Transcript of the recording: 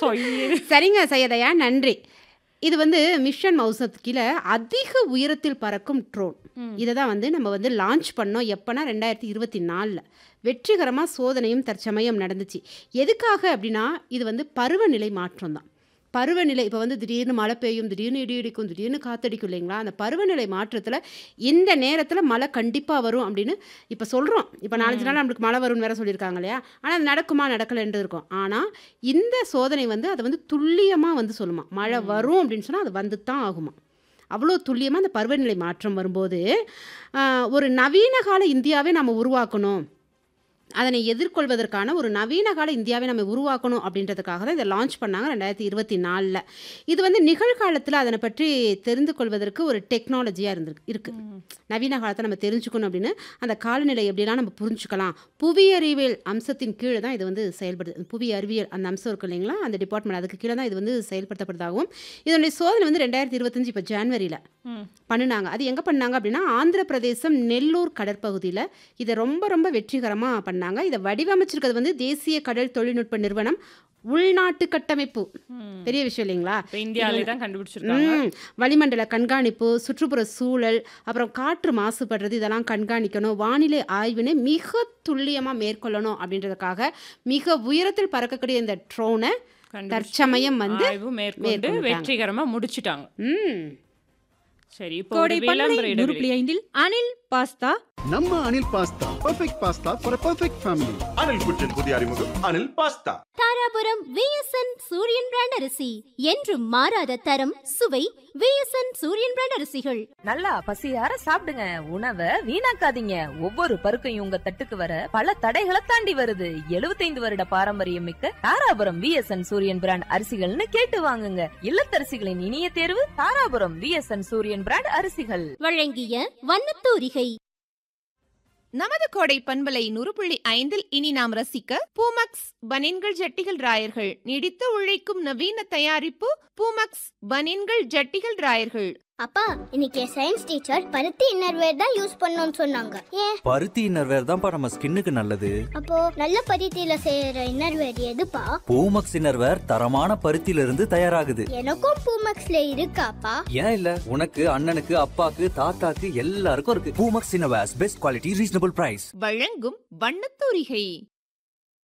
சொய்யிரு. சரிங்க சையதையா நன்றி இது வந்து மிஷன் மவுசத் கீழே அதிக உயரத்தில் பறக்கும் ட்ரோன் ம். இதை தான் வந்து நம்ம வந்து லான்ச் பண்ணோம் எப்போனா ரெண்டாயிரத்தி இருபத்தி நாலில் வெற்றிகரமாக சோதனையும் தற்சமயம் நடந்துச்சு எதுக்காக அப்படின்னா இது வந்து பருவநிலை மாற்றம் தான் பருவநிலை இப்போ வந்து திடீர்னு மழை பெய்யும் திடீர்னு இடி இடிக்கும் திடீர்னு காத்தடிக்கும் இல்லைங்களா அந்த பருவநிலை மாற்றத்தில் இந்த நேரத்தில் மழை கண்டிப்பாக வரும் அப்படின்னு இப்போ சொல்கிறோம் இப்போ நாலஞ்சு நாள் நம்மளுக்கு மழை வரும்னு வேற சொல்லியிருக்காங்க இல்லையா ஆனால் அது நடக்குமா நடக்கலைன்றது இருக்கும் ஆனால் இந்த சோதனை வந்து அதை வந்து துல்லியமாக வந்து சொல்லுமா மழை வரும் அப்படின்னு சொன்னால் அது வந்து தான் ஆகுமா அவ்வளோ துல்லியமாக அந்த பருவநிலை மாற்றம் வரும்போது ஆஹ், ஒரு நவீன கால இந்தியாவை நம்ம உருவாக்கணும் அதனை எதிர்கொள்வதற்கான ஒரு நவீன கால இந்தியாவை நம்ம உருவாக்கணும் அப்படின்றதுக்காக தான் இதை லான்ச் பண்ணாங்க ரெண்டாயிரத்தி இருபத்தி நாலில் இது வந்து நிகழ்காலத்தில் அதனை பற்றி தெரிந்து கொள்வதற்கு ஒரு டெக்னாலஜியாக இருந்திருக்கு இருக்குது நவீன காலத்தை நம்ம தெரிஞ்சுக்கணும் அப்படின்னு அந்த காலநிலை எப்படிலாம் நம்ம புரிஞ்சுக்கலாம் புவி அறிவியல் அம்சத்தின் கீழே தான் இது வந்து செயல்படுது புவி அறிவியல் அந்த அம்சம் இருக்கு இல்லைங்களா அந்த டிபார்ட்மெண்ட் அதுக்கு கீழே தான் இது வந்து செயல்படுத்தப்படுறதாகவும் இதனுடைய சோதனை வந்து ரெண்டாயிரத்தி இருபத்தஞ்சு இப்போ ஜான்வரியில் ம். பண்ணினாங்க அது எங்கே பண்ணாங்க அப்படின்னா ஆந்திர பிரதேசம் நெல்லூர் கடற்பகுதியில் இதை ரொம்ப ரொம்ப வெற்றிகரமாக பண்ணாங்க இதை வடிவமைச்சிருக்கிறது வந்து தேசிய கடல் தொழில்நுட்ப நிறுவனம் உள்நாட்டு கட்டமைப்பு ம். பெரிய விஷயம் இல்லைங்களா இப்ப இந்தியாவிலே தான் கண்டுபிடிச்சிருக்காங்க ம் வளிமண்டல கண்காணிப்பு சுற்றுப்புற சூழல் அப்புறம் காற்று மாசுபடுறது இதெல்லாம் கண்காணிக்கணும் வானிலை ஆய்வினை மிக துல்லியமாக மேற்கொள்ளணும் அப்படின்றதுக்காக மிக உயரத்தில் பறக்கக்கூடிய இந்த ட்ரோனை கண்டுபிடிச்சு தற்சமயம் வந்து ஆய்வு மேற்கொண்டு மேற்கொண்டுட்டாங்க. வெற்றிகரமா முடிச்சிட்டாங்க ம் சரி இப்போ கோடை ஒரு பண்பலை விளம்பர நூறு இடைவெளி புள்ளி ஐந்தில் அனில் பாஸ்தா நம்ம Anil pasta perfect pasta for perfect family Anil kitchen புதிய அறிமுகம் Anil pasta Dharapuram VSN Suriyan brand அரிசி என்றும் மாறாத தரம் சுவை விஎஸ்என் சூரியன் பிராண்ட் அரிசிகள் நல்லா பசியார சாப்பிடுங்க உணவை வீணாக்காதீங்க ஒவ்வொரு பருக்கையும் உங்க தட்டுக்கு வர பல தடைகளை தாண்டி வருது 75 வருட பாரம்பரியம் மிக்க தாராபுரம் விஎஸ்என் சூரியன் பிராண்ட் அரிசிகள்னு கேட்டு வாங்குங்க இல்லத்தரசிகளின் இனிய தேர்வு தாராபுரம் விஎஸ்என் சூரியன் பிராண்ட் அரிசிகள் வழங்கிய வண்ணத்தூரிகை நமது கோடை பண்பலை நூறு புள்ளி ஐந்தில் இனி நாம் ரசிக்க பூமக்ஸ் பனின்கள் ஜட்டிகள் ராயர்கள் நீடித்து உழைக்கும் நவீன தயாரிப்பு பூமக்ஸ் பனின்கள் ஜட்டிகள் ராயர்கள் அப்பா இன்னைக்கு சயின்ஸ் டீச்சர் பருத்தி இன்னர்வேர் தான் யூஸ் பண்ணோம்னு சொன்னாங்க ஏன் பருத்தி இன்னர்வேர் தான்ப்பா நம்ம ஸ்கின்னுக்கு நல்லது அப்போ நல்ல பருத்தியில செய்யற இன்னர்வேர் எதுப்பா பூமக்ஸ் இன்னர்வேர் தரமான பருத்தியில இருந்து தயாராகுது எனக்கும் பூமக்ஸ்ல இருக்காப்பா ஏன் இல்ல உனக்கு அண்ணனுக்கு அப்பாக்கு தாத்தாக்கு எல்லாருக்கும் இருக்கு Poomex innerwears best quality reasonable price வழங்கும் வண்ணத்தூரிகை